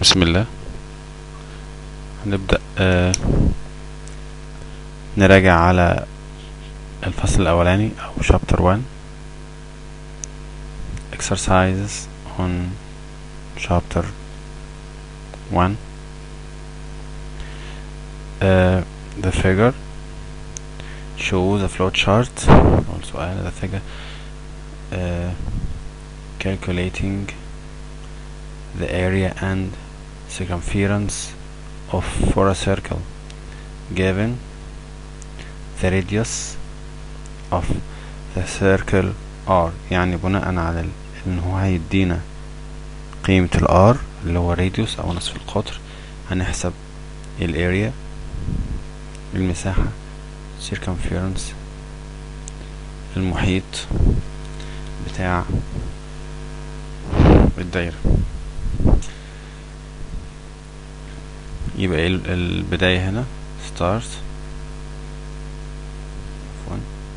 بسم الله هنبدأ آه نراجع على الفصل الأولاني أو chapter 1 exercises on chapter 1 uh, the figure show the flow chart أو السؤال the figure uh, calculating the area and circumference of for a circle given the radius of the circle r يعني بناء على ال- ان هو هيدينا قيمة ال r اللي هو radius او نصف القطر هنحسب ال area المساحة circumference المحيط بتاع الدايرة يبقى ايه ال- البداية هنا start عفواً.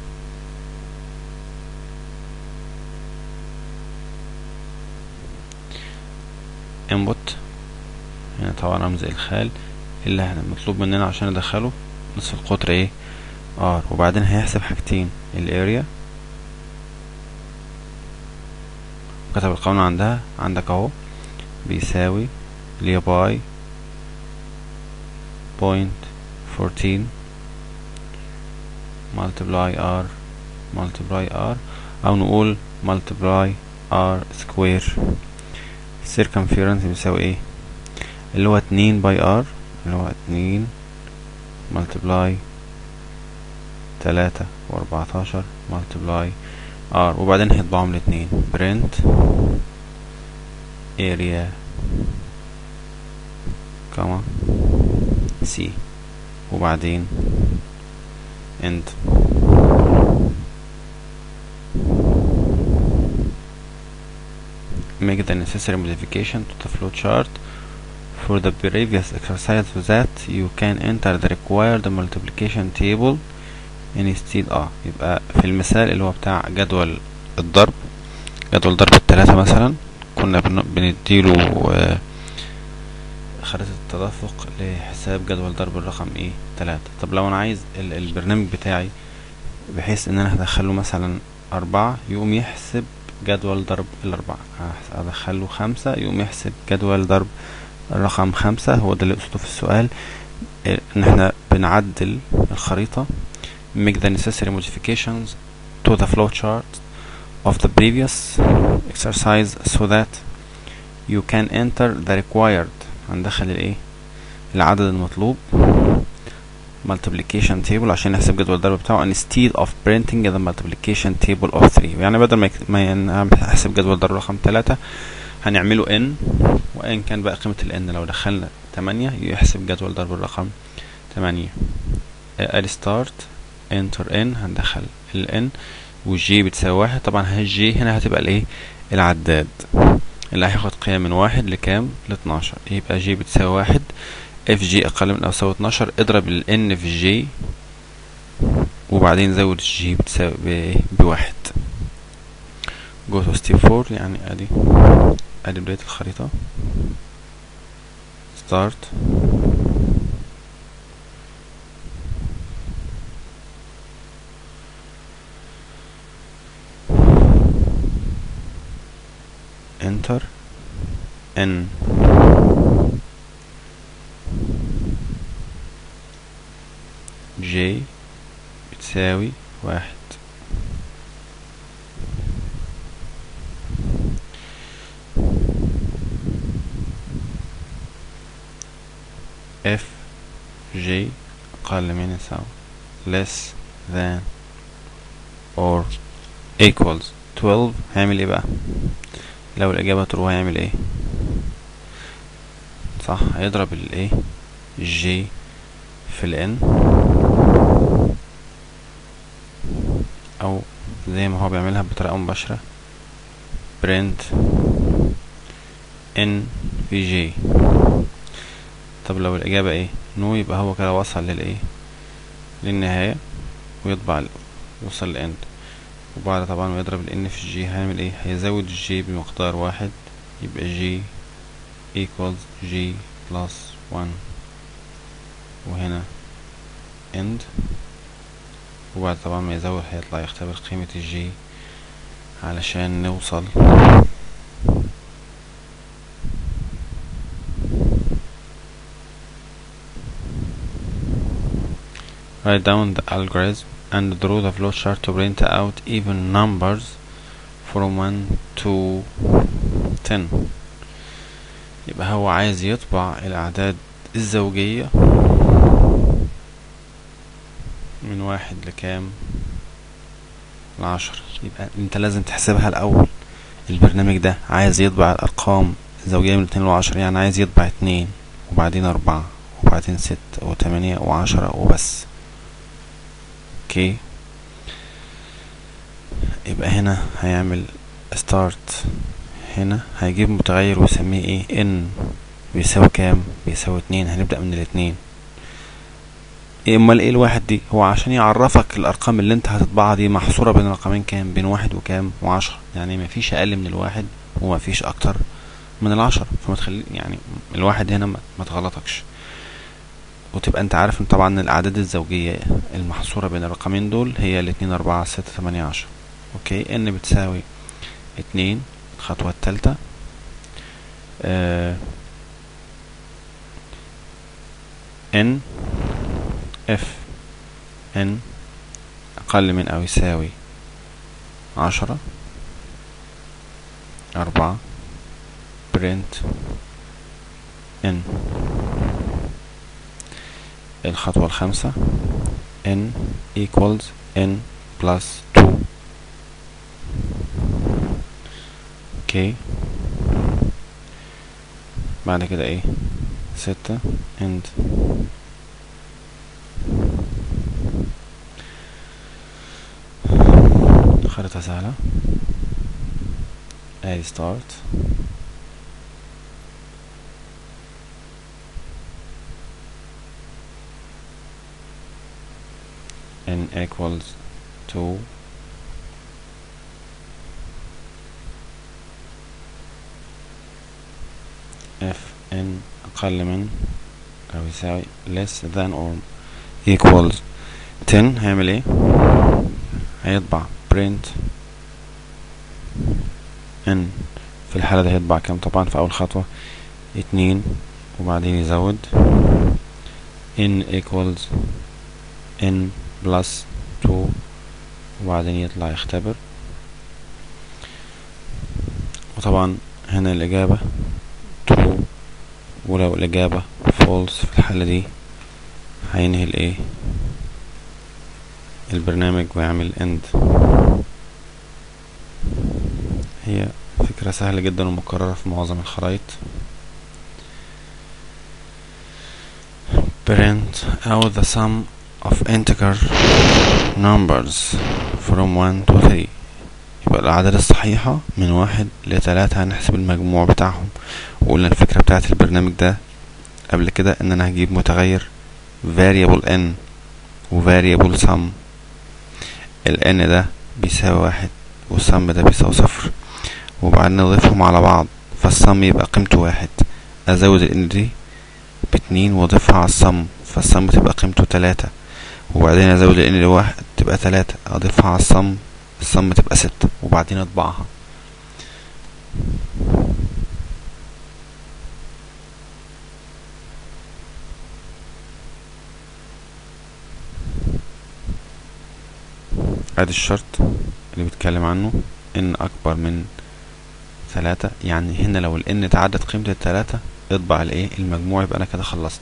input هنا طبعا رمز الخال اللي احنا مطلوب مننا عشان ندخله نصف القطر ايه ار وبعدين هيحسب حاجتين الاريا كتب القانون عندها عندك اهو بيساوي اللي هي باي بوينت فورتين multiply r multiply r او نقول multiply r square circumference بيساوي ايه اللي هو اتنين باي r اللي هو اتنين multiply تلاتة واربعتاشر multiply r وبعدين هيطبعهم الاتنين print area كما C وبعدين end make the necessary modification to the flowchart for the previous exercise so that you can enter the required multiplication table instead اه يبقى في المثال اللي هو بتاع جدول الضرب جدول ضرب التلاتة مثلا كنا بن- بنديله آه، خريطة التدفق لحساب جدول ضرب الرقم ايه تلاتة طب لو انا عايز ال- البرنامج بتاعي بحيث ان انا هدخله مثلا اربعة يقوم يحسب جدول ضرب الاربعة هح- هدخله خمسة يقوم يحسب جدول ضرب الرقم خمسة هو ده اللي قصده في السؤال إيه، ان احنا بنعدل الخريطة make the necessary modifications to the flowchart of the previous exercise so that you can enter the required هندخل الايه العدد المطلوب multiplication table عشان نحسب جدول الضرب بتاعه instead of printing the multiplication table of 3 يعني بدل ما يك- ما ين- نحسب جدول ضرب رقم 3 هنعمله n وان كان بقى قيمة ال n لو دخلنا 8 يحسب جدول ضرب الرقم 8 ال start enter n هندخل ال n والجي بتساوي واحد طبعا الجي هنا هتبقى الايه العداد اللي هياخد قيم من واحد لكام لاتناشر يبقى جي بتساوي واحد اف جي اقل من او يساوي اتناشر اضرب ال n في جي وبعدين زود الجي بتساوي بايه بواحد جو تو ستيب فور يعني ادي ادي بداية الخريطة ستارت enter n j بتساوي واحد f j أقل من يساوي less than or equals 12 هيعمل ايه بقى لو الإجابة true هيعمل ايه صح هيضرب الايه الجي في ال n او زي ما هو بيعملها بطريقة مباشرة print n في جي طب لو الإجابة ايه نو يبقى هو كده وصل للايه للنهاية ويطبع ال- يوصل لاند وبعد طبعا ما يضرب ال n في g هيعمل ايه هيزود الجي بمقدار واحد يبقى g equals g plus 1 وهنا end وبعد طبعا ما يزود هيطلع يختبر قيمة الجي علشان نوصل write down the algorithm and draw the flowchart to print out even numbers from 1 to 10 يبقى هو عايز يطبع الأعداد الزوجية من واحد لكام لعشرة يبقى انت لازم تحسبها الأول البرنامج ده عايز يطبع الأرقام الزوجية من اتنين لعشرة يعني عايز يطبع اتنين وبعدين أربعة وبعدين ستة وتمانية وعشرة وبس اوكي يبقى هنا هيعمل ستارت هنا هيجيب متغير ويسميه ايه ان بيساوي كام بيساوي اتنين هنبدأ من الاتنين إيه امال ايه الواحد دي هو عشان يعرفك الارقام اللي انت هتطبعها دي محصورة بين رقمين كام بين واحد وكام وعشرة يعني مفيش اقل من الواحد ومفيش اكتر من العشرة فما تخلي يعني الواحد هنا ما تغلطكش وتبقى انت عارف ان طبعا الاعداد الزوجية المحصورة بين الرقمين دول هي الاتنين اربعة ستة تمانية عشرة اوكي ان بتساوي اتنين الخطوة التالتة آه ان اف ان اقل من او يساوي عشرة اربعة برنت ان الخطوة الخامسة n equals n plus 2 اوكي بعد كده ايه ستة end خريطة سهلة ادي start n equals 2 if n أقل من أو يساوي less than or equals 10 هيعمل ايه هيطبع print n في الحالة دي هيطبع كام طبعا في أول خطوة اتنين وبعدين يزود n equals n بلس 2 وبعدين يطلع يختبر وطبعا هنا الإجابة true ولو الإجابة false في الحالة دي هينهي الإيه البرنامج ويعمل end هي فكرة سهلة جدا ومكررة في معظم الخرايط print out the sum of integer numbers from 1 to 3 يبقى الأعداد الصحيحة من واحد لتلاتة هنحسب المجموع بتاعهم وقلنا الفكرة بتاعت البرنامج ده قبل كده ان انا هجيب متغير variable n و variable sum ال n ده بيساوي واحد والسم ده بيساوي صفر وبعدين نضيفهم على بعض فالسم يبقى قيمته واحد ازود ال n دي باتنين واضيفها على السم فالسم تبقى قيمته تلاتة وبعدين ازود ال n لواحد تبقى تلاتة اضيفها على السم السم تبقى ستة وبعدين اطبعها ادي الشرط اللي بيتكلم عنه ان اكبر من ثلاثة يعني هنا لو ال n تعدت قيمة التلاتة اطبع الايه المجموع يبقى انا كده خلصت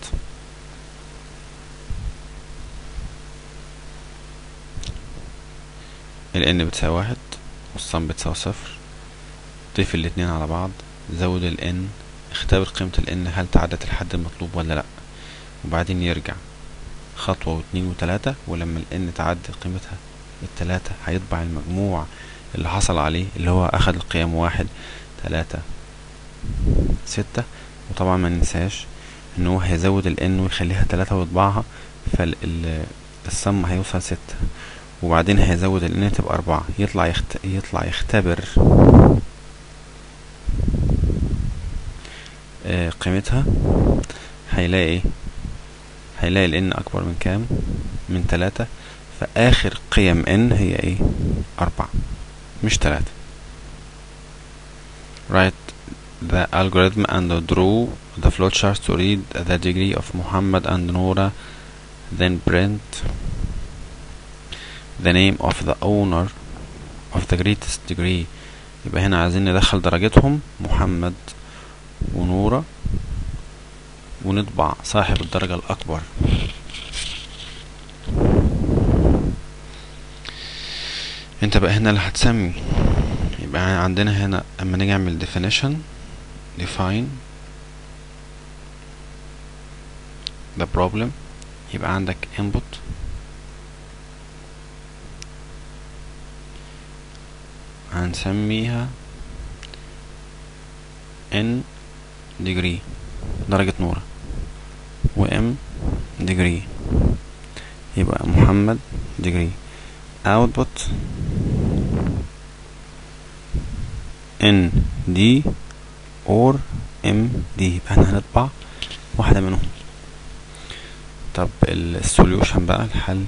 ال n بتساوي واحد والصم بتساوي صفر ضيف الاتنين على بعض زود ال n اختبر قيمة ال n هل تعدت الحد المطلوب ولا لأ وبعدين يرجع خطوة واتنين وتلاتة ولما ال n تعدي قيمتها التلاتة هيطبع المجموع اللي حصل عليه اللي هو أخد القيم واحد تلاتة ستة وطبعا ما ننساش ان هو هيزود ال n ويخليها تلاتة ويطبعها فالصم هيوصل ستة وبعدين هيزود ال n تبقى أربعة يطلع يخت... يطلع يختبر آه قيمتها هيلاقي ايه هيلاقي ال n اكبر من كام من تلاتة فاخر قيم n هي ايه اربعة مش تلاتة write the algorithm and draw the flowchart to read the degree of Muhammad and Nora then print the name of the owner of the greatest degree يبقى هنا عايزين ندخل درجتهم محمد ونورة ونطبع صاحب الدرجة الأكبر انت بقى هنا اللي هتسمي يبقى عندنا هنا اما نيجي نعمل definition define the problem يبقى عندك input هنسميها n degree درجة نورة و m degree يبقى محمد degree output n d or m d يبقى احنا هنطبع واحدة منهم طب السوليوشن بقى الحل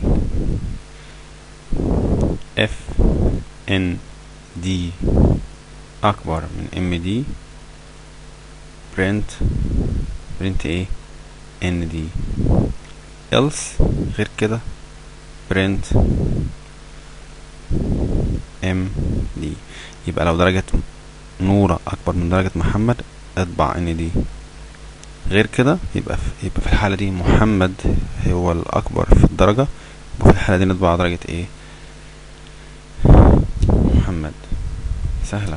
f n d اكبر من ام دي print print ايه ان دي else غير كده print ام دي يبقى لو درجة نورة اكبر من درجة محمد اطبع ان دي غير كده يبقى في يبقى في الحالة دي محمد هو الاكبر في الدرجة وفي الحالة دي نطبع درجة ايه محمد سهلة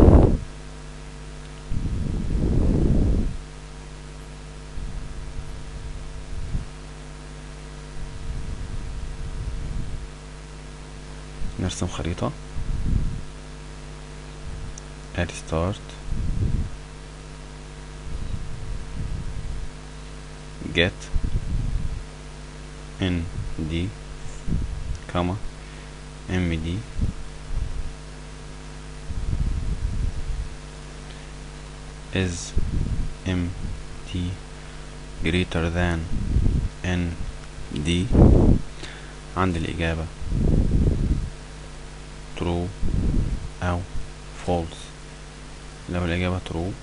نرسم خريطة add start get n d comma m d is m d greater than n d عند الإجابة true أو false لو الإجابة true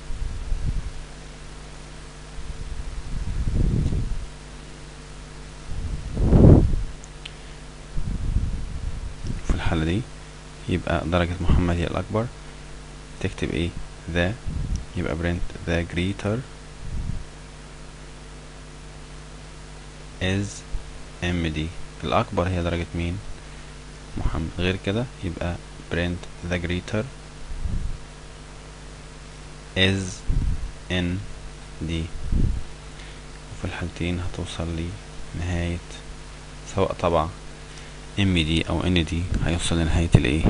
في الحالة دي يبقى درجة محمد هي الأكبر تكتب ايه the يبقى print the greater is md الأكبر هي درجة مين محمد غير كده يبقى print the greater is in d وفي الحالتين هتوصل لي نهاية سواء طبعا ام دي او ان دي هيوصل لنهاية الايه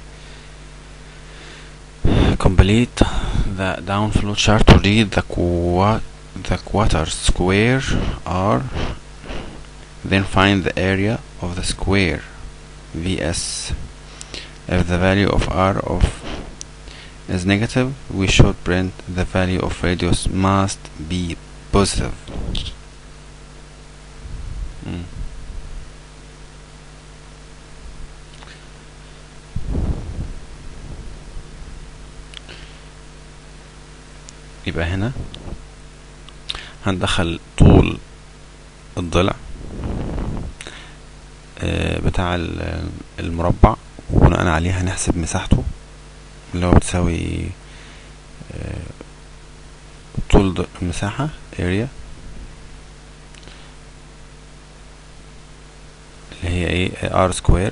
complete the downflow chart to read the qua the quarter square r then find the area of the square vs if the value of r of is negative we should print the value of radius must be positive مم. يبقى هنا هندخل طول الضلع آه، بتاع ال- المربع وبناء عليه هنحسب مساحته اللي هو بتساوي آه، طول ض- المساحة area اللي هي ايه r square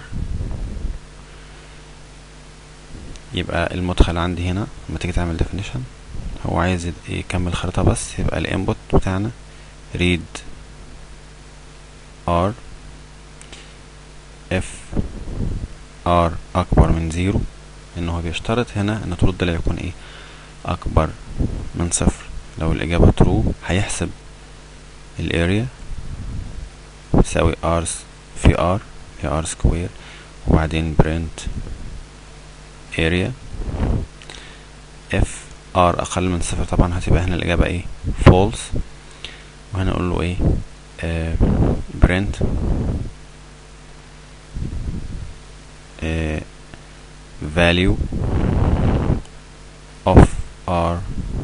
يبقى المدخل عندي هنا لما تيجي تعمل definition هو عايز يد- يكمل خريطة بس يبقى الانبوت بتاعنا read r f r اكبر من زيرو لان هو بيشترط هنا ان طول الضلع يكون ايه اكبر من صفر لو الاجابة true هيحسب الاريا تساوي r س- في r في r سكوير وبعدين print area f r اقل من صفر طبعا هتبقى هنا الاجابة ايه false وهنا اقول له ايه آه print آه value of r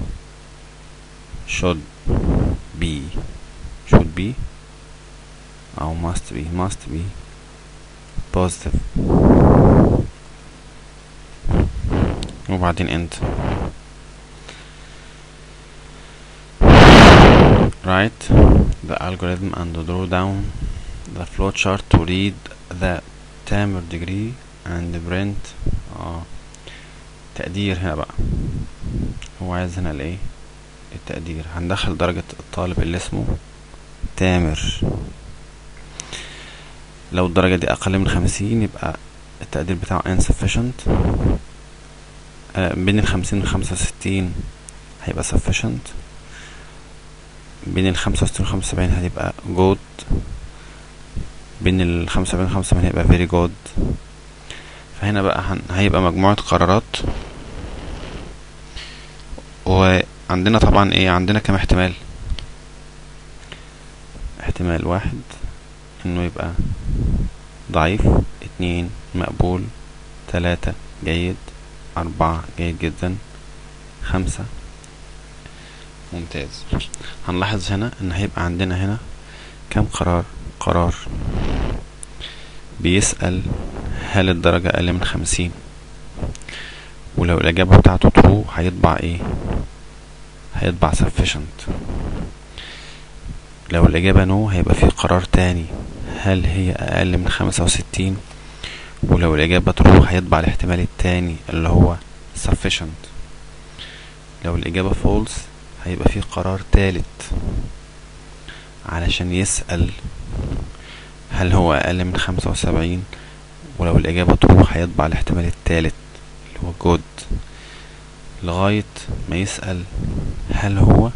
should be should be أو must be must be positive وبعدين end write the algorithm and draw down the flowchart to read the timer degree and print اه تقدير هنا بقى هو عايز هنا الايه التقدير هندخل درجة الطالب اللي اسمه تامر لو الدرجة دي أقل من خمسين يبقى التقدير بتاعه insufficient آه بين الخمسين والخمسة وستين هيبقى sufficient بين الخمسة وستين والخمسة وسبعين هتبقى good بين الخمسة وسبعين والخمسة وسبعين هيبقى very good فهنا بقى هن... هيبقى مجموعة قرارات وعندنا طبعا ايه عندنا كم احتمال احتمال واحد انه يبقى ضعيف اتنين مقبول تلاتة جيد أربعة جيد جدا خمسة ممتاز هنلاحظ هنا ان هيبقى عندنا هنا كم قرار قرار بيسأل هل الدرجة أقل من خمسين ولو الإجابة بتاعته true هيطبع ايه هيطبع sufficient لو الإجابة no هيبقى في قرار تاني هل هي أقل من خمسة وستين ولو الإجابة true هيطبع الاحتمال التاني اللي هو sufficient لو الإجابة false هيبقى في قرار تالت علشان يسأل هل هو أقل من خمسة وسبعين ولو الإجابة true هيطبع الاحتمال التالت اللي هو good لغاية ما يسأل هل هو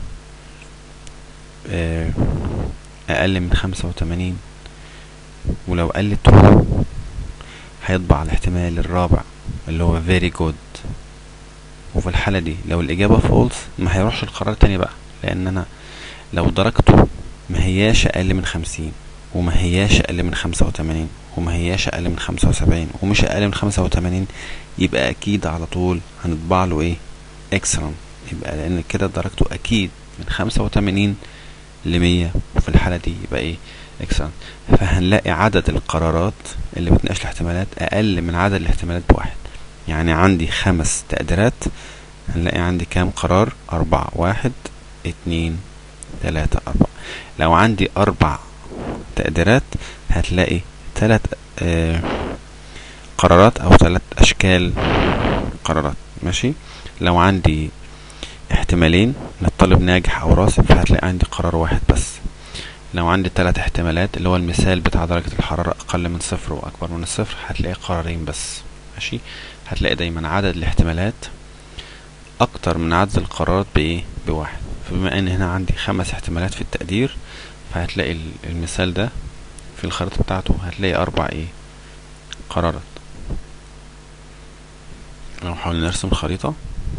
أقل من خمسة وتمانين ولو قال true هيطبع الاحتمال الرابع اللي هو very good وفي الحالة دي لو الإجابة false ما هيروحش القرار تاني بقى لأن أنا لو درجته ما هياش أقل من خمسين وما هياش أقل من خمسة وتمانين وما هياش أقل من خمسة وسبعين ومش أقل من خمسة وتمانين يبقى أكيد على طول هنطبع له إيه excellent يبقى لأن كده درجته أكيد من خمسة وتمانين لمية وفي الحالة دي يبقى إيه excellent فهنلاقي عدد القرارات اللي بتناقش الاحتمالات أقل من عدد الاحتمالات بواحد يعني عندي خمس تقديرات هنلاقي عندي كام قرار أربعة واحد اتنين تلاتة أربعة لو عندي أربع تقديرات هتلاقي تلات آه قرارات أو تلات أشكال قرارات ماشي لو عندي احتمالين للطالب ناجح أو راسب فهتلاقي عندي قرار واحد بس لو عندي تلات احتمالات اللي هو المثال بتاع درجة الحرارة أقل من صفر وأكبر من الصفر هتلاقي قرارين بس ماشي هتلاقي دايما عدد الاحتمالات أكتر من عدد القرارات بإيه بواحد فبما ان هنا عندي خمس احتمالات في التقدير فهتلاقي المثال ده في الخريطة بتاعته هتلاقي اربع ايه قرارات نحاول نرسم خريطة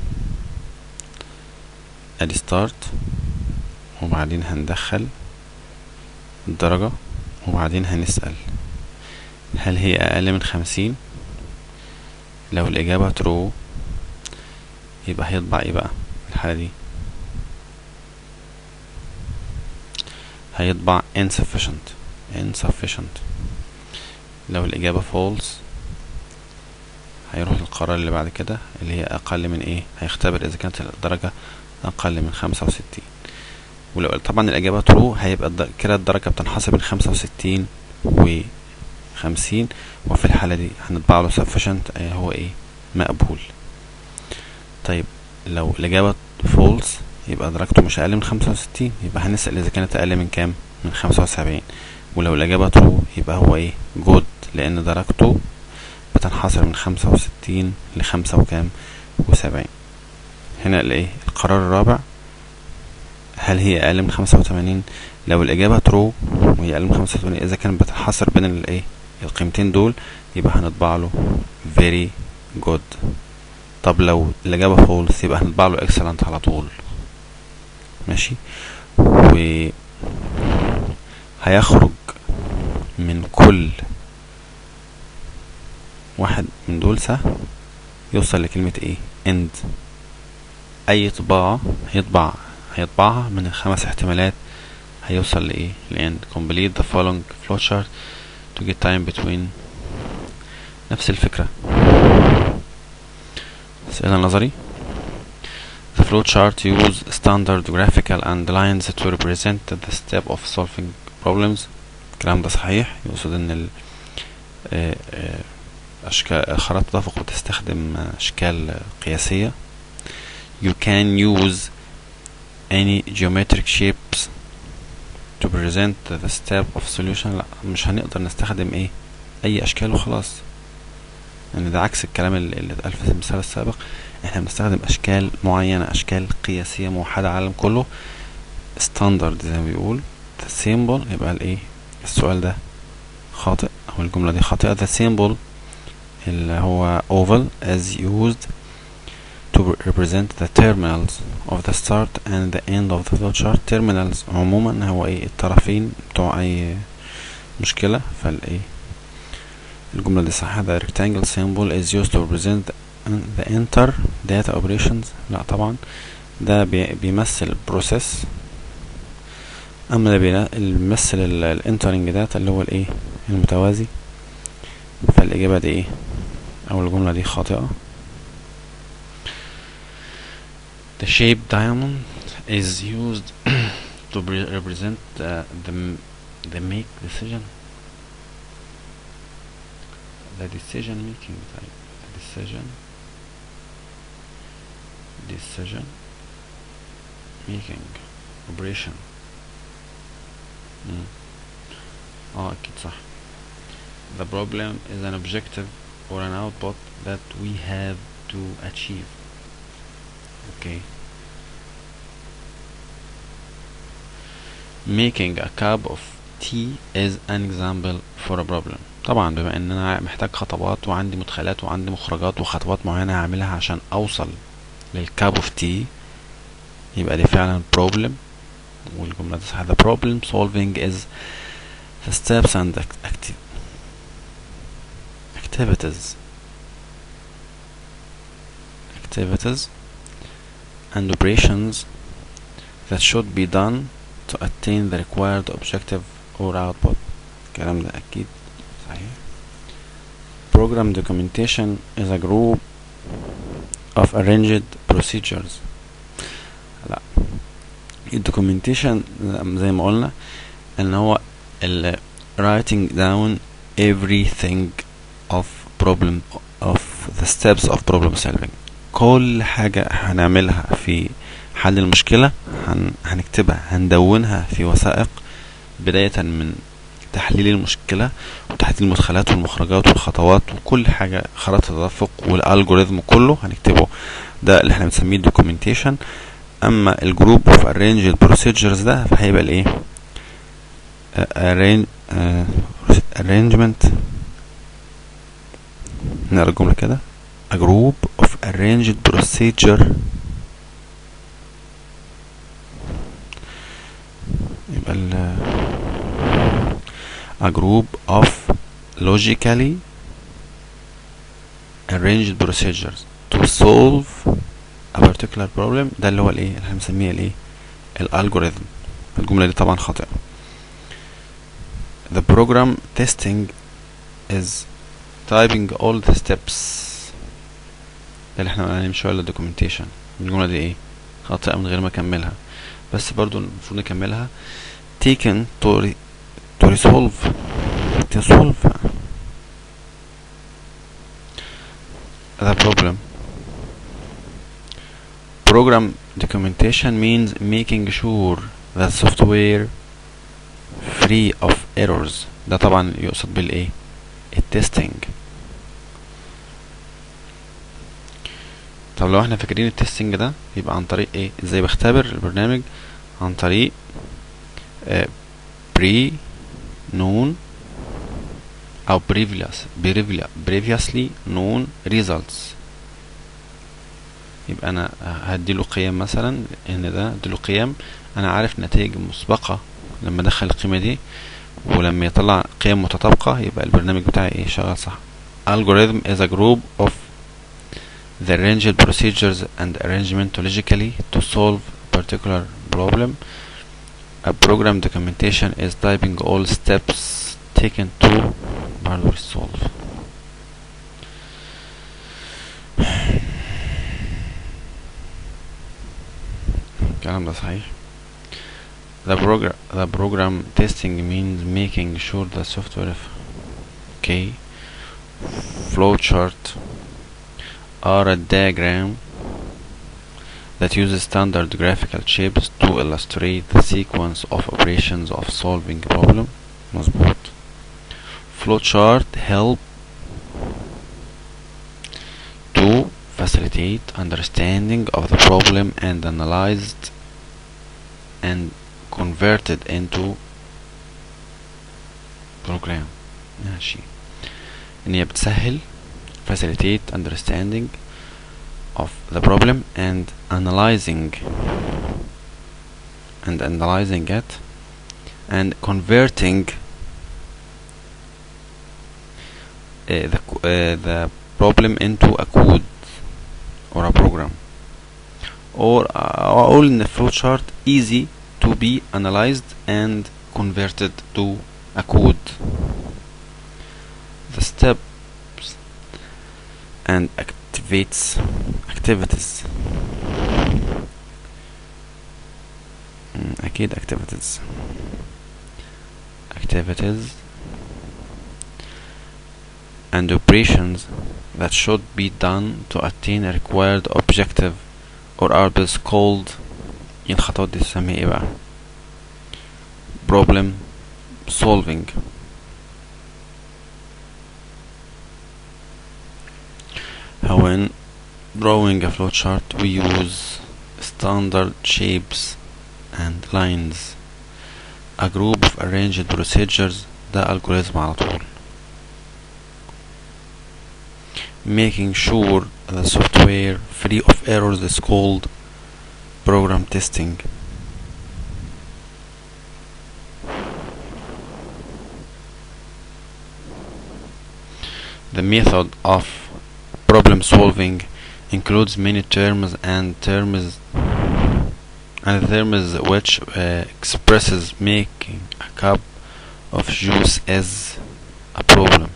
ادي ستارت وبعدين هندخل الدرجة وبعدين هنسأل هل هي اقل من خمسين لو الاجابة ترو يبقى هيطبع ايه بقى الحالة دي هيطبع insufficient insufficient لو الإجابة false هيروح للقرار اللي بعد كده اللي هي أقل من إيه هيختبر إذا كانت الدرجة أقل من خمسة وستين ولو طبعا الإجابة true هيبقى كده الدرجة بتنحسب من خمسة وستين وخمسين وفي الحالة دي هنطبع له sufficient هو إيه مقبول طيب لو الإجابة false يبقى درجته مش أقل من خمسة وستين يبقى هنسأل إذا كانت أقل من كام من خمسة وسبعين ولو الإجابة true يبقى هو إيه good لأن درجته بتنحصر من خمسة وستين لخمسة وكام وسبعين هنا الإيه القرار الرابع هل هي أقل من خمسة وتمانين لو الإجابة true وهي أقل من خمسة وتمانين إذا كانت بتنحصر بين الإيه القيمتين دول يبقى هنطبع له very good طب لو الإجابة فولس يبقى هنطبع له اكسلنت على طول ماشي و هيخرج من كل واحد من دول سهم يوصل لكلمة ايه end اي طباعة هيطبع هيطبعها من الخمس احتمالات هيوصل لايه لان complete the following flowchart to get time between نفس الفكرة أسئلة نظري The flowchart use standard graphical and lines to represent the step of solving problems الكلام ده صحيح يقصد ان ال آه، آه، أشكال خرائط التدفق بتستخدم أشكال قياسية You can use any geometric shapes to present the step of solution لا مش هنقدر نستخدم ايه اي اشكال وخلاص يعني ده عكس الكلام اللي اللي اتقال في المثال السابق احنا بنستخدم اشكال معينة اشكال قياسية موحدة على العالم كله ستاندرد زي ما بيقول the symbol يبقى الايه السؤال ده خاطئ او الجملة دي خاطئة the symbol اللي هو oval as used to represent the terminals of the start and the end of the flowchart terminals عموما هو ايه الطرفين بتوع اي مشكلة فالايه الجملة دي صحيحة the rectangle symbol is used to represent the enter data operations لا طبعا ده بي بيمثل process اما اللي بينا- اللي بيمثل ال entering data اللي هو الايه المتوازي فالاجابة دي ايه او الجملة دي خاطئة The shape diamond is used to re- represent uh, the m- the make decision the decision making type the decision decision making operation مم. اه اكيد صح the problem is an objective or an output that we have to achieve okay making a cup of tea is an example for a problem طبعا بما ان انا محتاج خطوات وعندي مدخلات وعندي مخرجات وخطوات معينة هعملها عشان اوصل للكاب اوف تي يبقى دي فعلا problem والجملة دي صح the problem solving is the steps and act- acti- activities activities and operations that should be done to attain the required objective or output الكلام ده أكيد صحيح program documentation is a group of arranged procedures لا الدوكيومنتيشن زي ما قلنا ان هو ال writing down everything of problem of the steps of problem solving كل حاجة هنعملها في حل المشكلة هن هنكتبها هندونها في وثائق بداية من تحليل المشكلة وتحديد المدخلات والمخرجات والخطوات وكل حاجة خرائط التدفق والالجوريزم كله هنكتبه ده اللي احنا بنسميه دوكيومنتيشن اما الجروب اوف arranged procedures ده فهيبقى الايه آه، arrange آه، arrangement نقرا الجملة كده a group of arranged procedure يبقى ال a group of logically arranged procedures to solve a particular problem ده اللي هو الايه اللي هنسميه الايه الالجوريثم الجملة دي طبعا خاطئة the program testing is typing all the steps ده اللي احنا قلنا عليه من شوية documentation الجملة دي ايه خاطئة من غير ما اكملها بس برضو المفروض نكملها taken to, re to resolve to solve the problem program documentation means making sure that software free of errors ده طبعا يقصد بالايه التستنج طب لو احنا فاكرين التستنج ده يبقى عن طريق ايه ازاي بختبر البرنامج عن طريق بري نون او previous previous- previously known results يبقى انا هديله قيم مثلا ان ده هديله قيم انا عارف نتائج مسبقة لما ادخل القيمة دي ولما يطلع قيم متطابقة يبقى البرنامج بتاعي ايه شغال صح algorithm is a group of the arranged procedures and arrangement logically to solve a particular problem a program documentation is typing all steps taken to hardware solve الكلام ده صحيح the program the program testing means making sure the software f- okay flowchart are a diagram that uses standard graphical shapes to illustrate the sequence of operations of solving a problem مظبوط flowchart help to facilitate understanding of the problem and analyzed and converted into program ماشي ان هي بتسهل facilitate understanding of the problem and analyzing and analyzing it and converting uh, the co- uh, the problem into a code or a program or uh, all in the flowchart easy to be analyzed and converted to a code the steps and activates activities Mm, أكيد activities activities and operations that should be done to attain a required objective or are best called إيه الخطوات دي تسميها ايه بقى problem solving when drawing a flowchart we use standard shapes and lines a group of arranged procedures ده algorithm على طول making sure the software free of errors is called program testing the method of problem solving includes many terms and terms and terms which uh, expresses making a cup of juice as a problem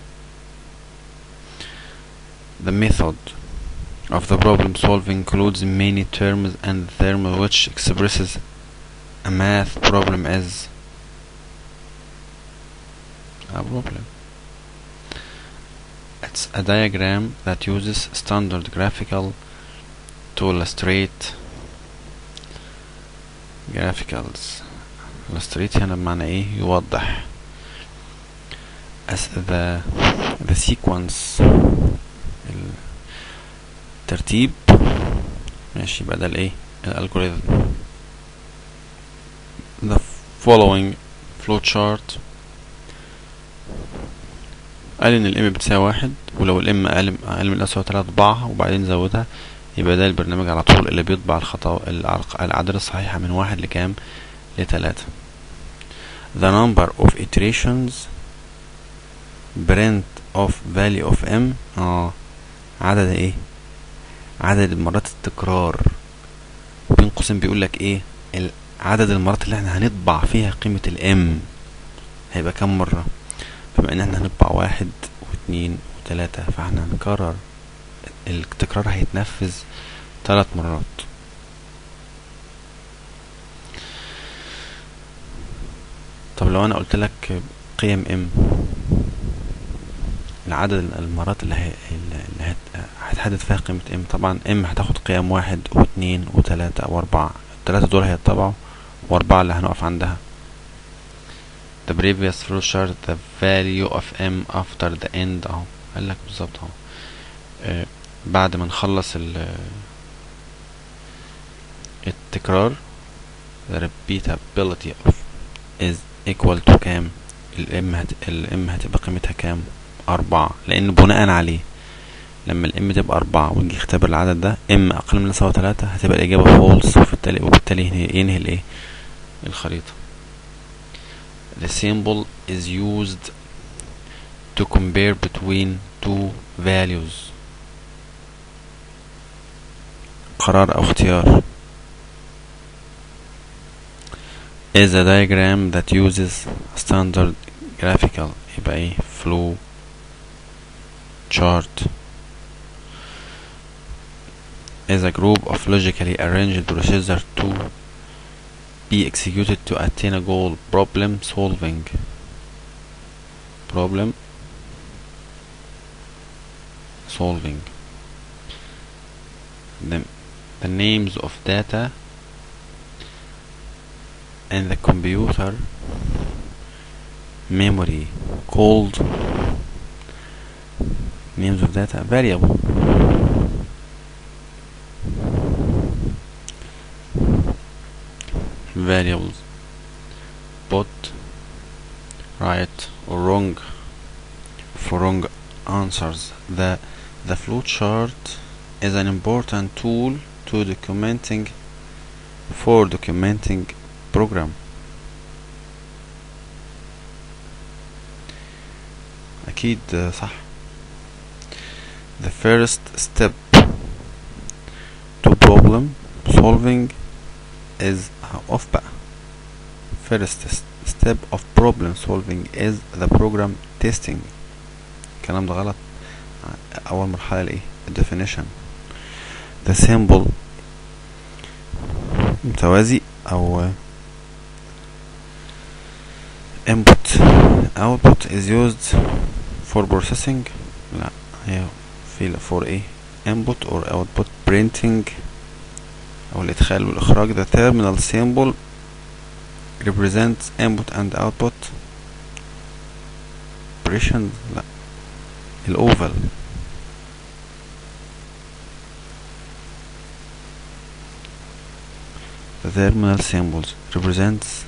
the method of the problem solving includes many terms and terms which expresses a math problem as a problem it's a diagram that uses standard graphical to illustrate graphicals illustrate هنا بمعنى ايه يوضح as the the sequence الترتيب ماشي يبقى ده الايه الالجوريثم the following flowchart قال ان الام بتساوي واحد ولو الام اقل اقل من الاسوأ تلاتة اطبعها وبعدين زودها يبقى ده البرنامج على طول اللي بيطبع الخطا الأرق- الاعداد الصحيحة من واحد لكام لتلاتة the number of iterations print of value of m اه عدد ايه عدد مرات التكرار بين قوسين بيقول لك ايه ال- عدد المرات اللي احنا هنطبع فيها قيمة الام هيبقى كام مرة بما ان احنا هنطبع واحد واثنين وثلاثة فاحنا هنكرر التكرار هيتنفذ ثلاث مرات طب لو انا قلت لك قيم ام العدد المرات اللي, هي اللي هت- هتحدد فيها قيمة ام طبعا ام هتاخد قيم واحد واثنين وثلاثة واربعة الثلاثة دول هيتطبعوا واربعة اللي هنقف عندها the previous flowchart the value of m after the end اهو قال لك بالظبط اهو آه، بعد ما نخلص ال التكرار the repeatability of is equal to كام الام هت... الام هتبقى قيمتها كام أربعة لأن بناء عليه لما الام تبقى أربعة ويجي يختبر العدد ده ام أقل من يساوي تلاتة هتبقى الإجابة فولس وبالتالي وبالتالي ينهي, ينهي الإيه الخريطة The symbol is used to compare between two values قرار أو اختيار is a diagram that uses standard graphical يبقى ايه flow chart is a group of logically arranged procedures to be executed to attain a goal problem solving problem solving the, the names of data and the computer memory called names of data variable variables put right or wrong for wrong answers the the flowchart is an important tool to documenting for documenting program أكيد صح the first step to problem solving is off بقى first step of problem solving is the program testing الكلام ده غلط أول مرحلة الإيه definition the symbol متوازي أو input output is used for processing لا هي في for ايه input or output printing او الادخال والاخراج the terminal symbol represents input and output operation لا الاوفال the terminal symbols represents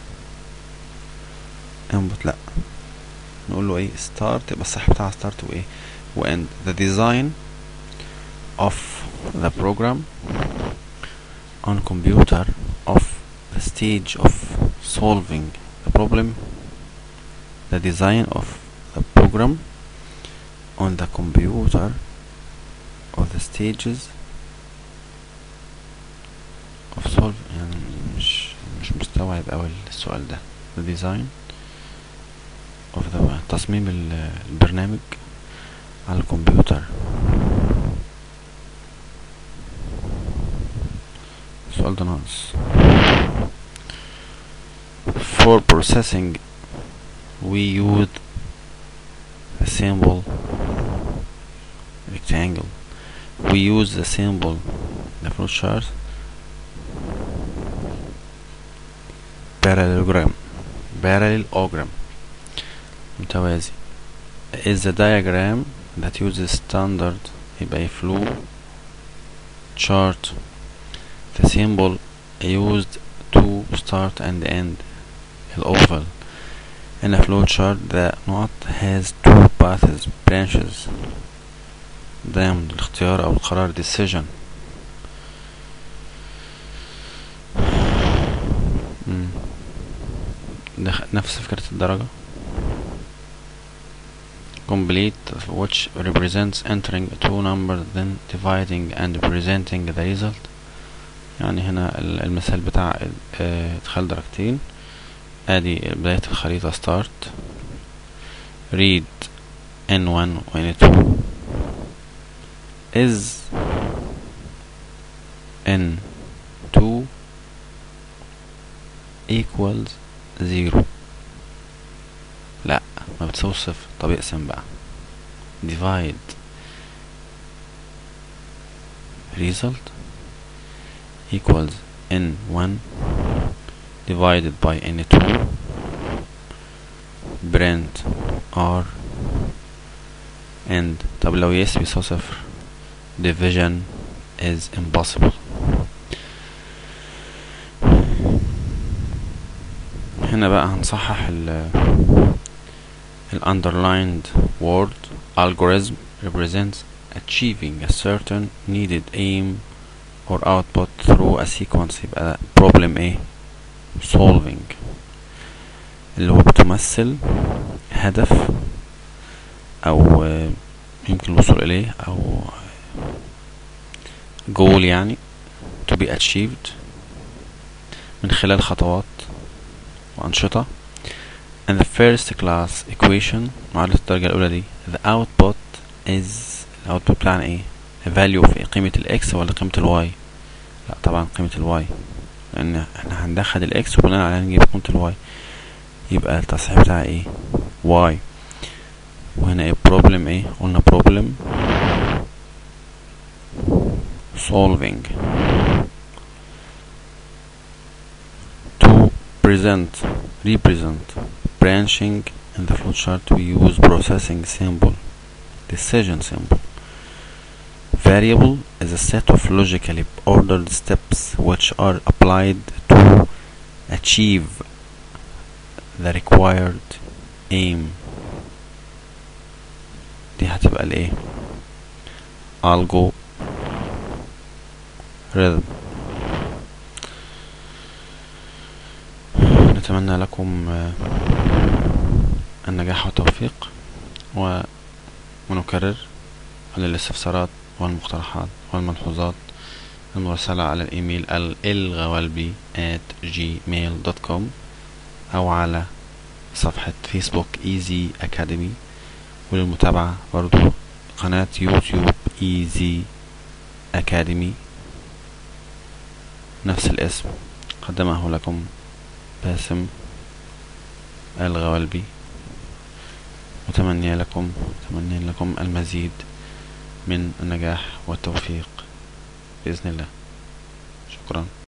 input لا نقول له ايه start يبقى الصح بتاعها start وايه وend the design of the program on computer of the stage of solving the problem the design of the program on the computer of the stages of solve يعني مش مش مستوعب اوي السؤال ده the design of the تصميم البرنامج على الكمبيوتر السؤال ده ناقص for processing we use the symbol rectangle we use the symbol the flowchart parallelogram parallelogram متوازي is a diagram that uses standard يبقى flow chart the symbol used to start and end الأوفل in a flow chart the knot has two paths branches diamond الاختيار أو القرار decision نفس فكرة الدرجة complete which represents entering two numbers then dividing and presenting the result يعني هنا المثال بتاع ادخال درجتين ادي بداية الخريطة start read n1 و n2 is n2 equals zero لا ما بتساوي صفر طب اقسم بقى divide result equals n1 divided by n2 print r and طب لو yes بيساوي صفر division is impossible هنا بقى هنصحح ال ال underlined word algorithm represents achieving a certain needed aim or output through a sequence يبقى problem ايه solving اللي هو بتمثل هدف او آه، يمكن الوصول اليه او goal يعني to be achieved من خلال خطوات وأنشطة and the first class equation معادلة الدرجة الأولى دي the output is الاوتبوت بتاعنا ايه value في قيمة الاكس ولا قيمة الواي لا طبعا قيمة الواي لأن احنا هندخل الاكس وبناء عليها نجيب قيمة الواي يبقى التصحيح بتاعها ايه y وهنا ايه problem ايه قلنا problem solving to present represent branching in the flowchart we use processing symbol decision symbol variable is a set of logically ordered steps which are applied to achieve the required aim دي هتبقى الايه algo rhythm نتمنى لكم آه، النجاح والتوفيق و- ونكرر عن الاستفسارات والمقترحات والملحوظات المرسلة على الإيميل الغوالبي at gmail.com أو على صفحة فيسبوك ايزي أكاديمي وللمتابعة برضو قناة يوتيوب ايزي أكاديمي نفس الاسم قدمه لكم باسم الغوالبي متمنيا لكم متمنيا لكم المزيد من النجاح والتوفيق بإذن الله شكرا